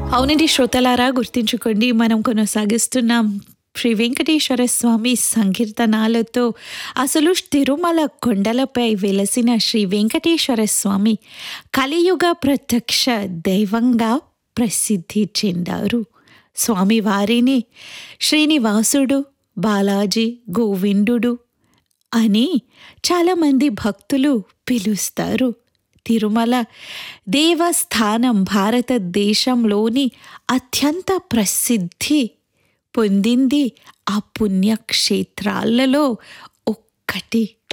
అవునండి శ్రోతలారా గుర్తించుకోండి మనం కొనసాగిస్తున్నాం శ్రీ వెంకటేశ్వర స్వామి సంకీర్తనాలతో అసలు తిరుమల కొండలపై వెలసిన శ్రీ వెంకటేశ్వర స్వామి కలియుగ ప్రత్యక్ష దైవంగా ప్రసిద్ధి చెందారు స్వామివారిని శ్రీనివాసుడు బాలాజీ గోవిందుడు అని చాలామంది భక్తులు పిలుస్తారు తిరుమల దేవస్థానం భారతదేశంలోని అత్యంత ప్రసిద్ధి పొందింది ఆ పుణ్యక్షేత్రాలలో ఒక్కటి